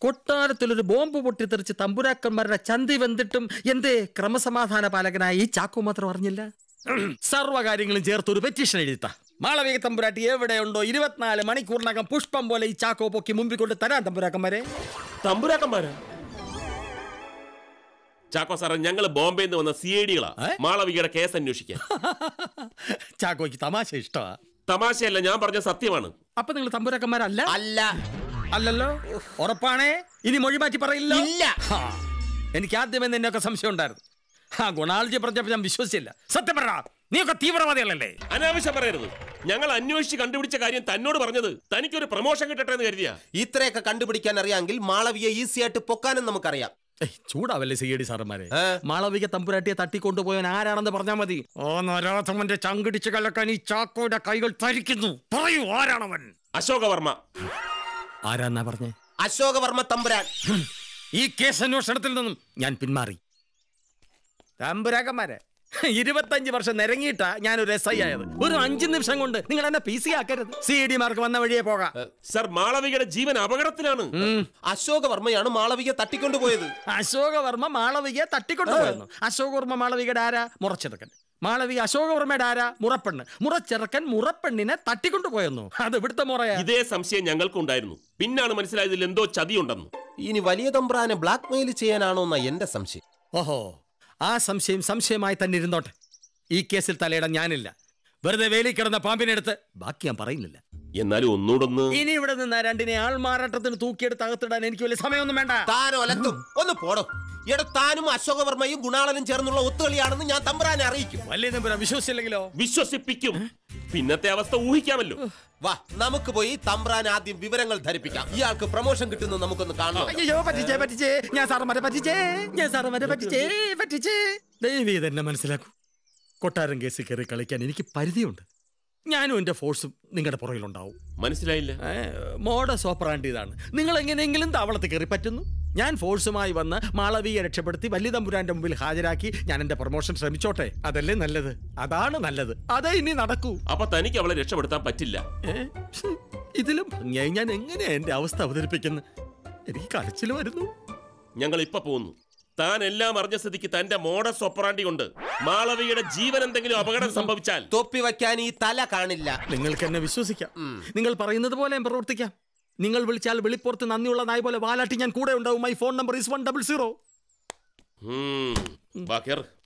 കൊട്ടാരത്തിലൊരു bomb പൊട്ടിത്തെറിച്ച് തമ്പുരാക്കന്മാരുടെ ചന്തി വെന്തിട്ടും എന്തേ ക്രമസമാധാന പാലകനായ ഈ ചാക്കോ മാത്രം അറിഞ്ഞില്ല സർവ്വകാര്യങ്ങളും ചേർത്ത് ഒരു പെറ്റീഷൻ എഴുതിത്ത മാളവിക തമ്പുരാട്ടി എവിടെയുണ്ടോ ഇരുപത്തിനാല് മണിക്കൂറിനകം പുഷ്പം പോലെ ഈ ചാക്കോ പൊക്കി മുമ്പിൽ കൊണ്ട് തരാൻ തമ്പുരാക്കന്മാരെ തമ്പുരാക്കന്മാരാ ചാക്കോ സാറേ ഞങ്ങൾ ബോംബെയിൽ നിന്ന് വന്ന സി ഐ ഡികളാ ഏ? മാളവികയുടെ കേസ് അന്വേഷിക്കാൻ ചാക്കോയ്ക്ക് തമാശ ഇഷ്ടമാ തമാശയല്ല ഞാൻ പറഞ്ഞ സത്യമാണ് അപ്പൊ നിങ്ങൾ തമ്പുരാക്കന്മാരല്ല അല്ല അല്ലല്ലോ ഉറപ്പാണേ ഇനി മൊഴി മാറ്റി പറയില്ല ഇല്ല. ഹാ. എനിക്ക് ആദ്യമേ നിന്നെയൊക്കെ സംശയം ഉണ്ടായിരുന്നു ആ ഗുണാളജി പറഞ്ഞപ്പോ ഞാൻ വിശ്വസിച്ചില്ല സത്യം പറ നീയൊക്കെ തീവ്രവാദികളല്ലേ അനാവശ്യം പറയരുത് ഞങ്ങൾ അന്വേഷിച്ച് കണ്ടുപിടിച്ച കാര്യം തന്നോട് പറഞ്ഞത് തനിക്കൊരു പ്രൊമോഷൻ കിട്ടട്ടെ എന്ന് കരുതിയാ ഇത്രയൊക്കെ കണ്ടുപിടിക്കാൻ അറിയാമെങ്കിൽ മാളവിയെ ഈസി ആയിട്ട് പൊക്കാനും നമുക്കറിയാം ഏയ്, ചൂടാവല്ലേ സി ഡി സാറന്മാരെ ഏ? മാളവിക തമ്പുരാട്ടിയെ തട്ടിക്കൊണ്ടുപോയവൻ ആരാണെന്ന് പറഞ്ഞാൽ മതി ഓ നരാധമന്റെ ചങ്കിടിച്ച് കലക്കാൻ ഈ ചാക്കോയുടെ കൈകൾ തരിക്കുന്നു പറയൂ ആരാണവൻ അശോകവർമ്മ ആരാന്നാ പറഞ്ഞേ അശോകവർമ്മ തമ്പുരാൻ ഈ കേസ് അന്വേഷണത്തിൽ നിന്നും ഞാൻ പിന്മാറി തമ്പുരാക്കന്മാരെ ഇരുപത്തഞ്ച് വർഷം നിരങ്ങിയിട്ടാ ഞാനൊരു എസ് ഐ ആയത് ഒരു അഞ്ച് നിമിഷം കൊണ്ട് നിങ്ങൾ എന്നെ പി സി ആക്കരുത് സി ഡി മാർക്ക് വന്ന വഴിയെ പോകാം സർ മാളവികയുടെ ജീവൻ അപകടത്തിലാണ് ഉം. അശോകവർമ്മയാണ് മാളവിയെ തട്ടിക്കൊണ്ടുപോയത് അശോകവർമ്മ മാളവികയെ തട്ടിക്കൊണ്ടുപോയിരുന്നു അശോകവർമ്മ മാളവികയുടെ ആരാ മുറച്ചെറുക്കൻ മാളവിക അശോകവർമ്മയുടെ ആരാ മുറപ്പെണ്ണ് മുറച്ചെറുക്കൻ മുറപ്പെണ്ണിനെ തട്ടിക്കൊണ്ടുപോയെന്നു അത് ഇവിടുത്തെ മുറയാ ഇതേ സംശയം ഞങ്ങൾക്കുണ്ടായിരുന്നു പിന്നാണ് മനസ്സിലായതിൽ എന്തോ ചതിയുണ്ടെന്ന് ഇനി വലിയ തമ്പ്രാനെ ബ്ലാക്ക് മെയിൽ ചെയ്യാനാണോ എന്നാ എന്റെ സംശയം ഓഹോ ആ സംശയം സംശയമായി തന്നെ ഇരുന്നോട്ടെ ഈ കേസിൽ തലയിടാൻ ഞാനില്ല വെറുതെ വേലി കിടന്ന പാമ്പിനെടുത്ത് ബാക്കി ഞാൻ പറയുന്നില്ല എന്നാലും ഒന്നുകൂടൊന്ന് ഇനി ഇവിടെ നിന്ന് രണ്ടിനെ ആൾമാറാട്ടത്തിന് തൂക്കിയെടുത്ത് അകത്തിടാൻ എനിക്ക് വലിയ സമയമൊന്നും വേണ്ട താനോ അലത്തും ഒന്ന് പോടോ എടോ താനും അശോകവർമ്മയും ഗുണാളനും ചേർന്നുള്ള ഒത്തുകളിയാണെന്ന് ഞാൻ തമ്പ്രാനെ അറിയിക്കും വലിയ നമ്പുരാൻ വിശ്വസിച്ചില്ലെങ്കിലോ വിശ്വസിപ്പിക്കും പിന്നത്തെ അവസ്ഥ ഊഹിക്കാമല്ലോ വാ നമുക്ക് പോയി തമ്പ്രാൻ ആദ്യം വിവരങ്ങൾ ധരിപ്പിക്കാം ഇയാൾക്ക് പ്രൊമോഷൻ കിട്ടുന്നത് നമുക്കൊന്ന് കാണണം അയ്യോ പറ്റിച്ചേ പറ്റിച്ചേ ഞാൻ സാറന്മാരെ പറ്റിച്ചേ ഞാൻ സാറന്മാരെ പറ്റിച്ചേ പറ്റിച്ചേ ദൈവം ഇതെന്നെ മനസ്സിലാക്കൂ കൊട്ടാരം കേസിൽ കയറി കളിക്കാൻ എനിക്ക് പരിധിയുണ്ട് ഞാനും എൻ്റെ ഫോഴ്സും നിങ്ങളുടെ പുറകിലുണ്ടാവും മനസ്സിലായില്ല മോഡസ് ഓപ്പറാണ്ട് ഇതാണ് നിങ്ങൾ എങ്ങനെയെങ്കിലും താവളത്തിൽ കയറി പറ്റുന്നു ഞാൻ ഫോഴ്സുമായി വന്ന് മാളവിയെ രക്ഷപ്പെടുത്തി വലിയ തമ്പുരാന്റെ മുമ്പിൽ ഹാജരാക്കി ഞാൻ എന്റെ പ്രൊമോഷൻ ശ്രമിച്ചോട്ടെ അതല്ലേ നല്ലത് അതാണ് നല്ലത് അതേ ഇനി നടക്കൂ അപ്പൊ തനിക്ക് അവളെ രക്ഷപ്പെടുത്താൻ പറ്റില്ല ഏ? ഇതിലും ഭംഗിയായി ഞാൻ എങ്ങനെയാ എന്റെ അവസ്ഥ അവതരിപ്പിക്കുന്നത് എനിക്ക് കരച്ചിൽ വരുന്നു ഞങ്ങൾ ഇപ്പൊ പോകുന്നു താൻ എല്ലാം അറിഞ്ഞ സ്ഥിതിക്ക് തന്റെ മോഡസ് ഒപ്പറാണ്ടി കൊണ്ട് മാളവിയുടെ ജീവൻ എന്തെങ്കിലും അപകടം സംഭവിച്ചാൽ തൊപ്പി വയ്ക്കാൻ ഈ തല കാണില്ല നിങ്ങൾക്ക് എന്നെ വിശ്വസിക്കാം നിങ്ങൾ പറയുന്നത് പോലെ ഞാൻ പ്രവർത്തിക്കാം നിങ്ങൾ വിളിച്ചാൽ വെളിപ്പുറത്ത് നന്ദിയുള്ള നായ പോലെ വാലാട്ടി ഞാൻ കൂടെ ഉണ്ടാവും my phone number is one double zero ഉം, വാ കേറ്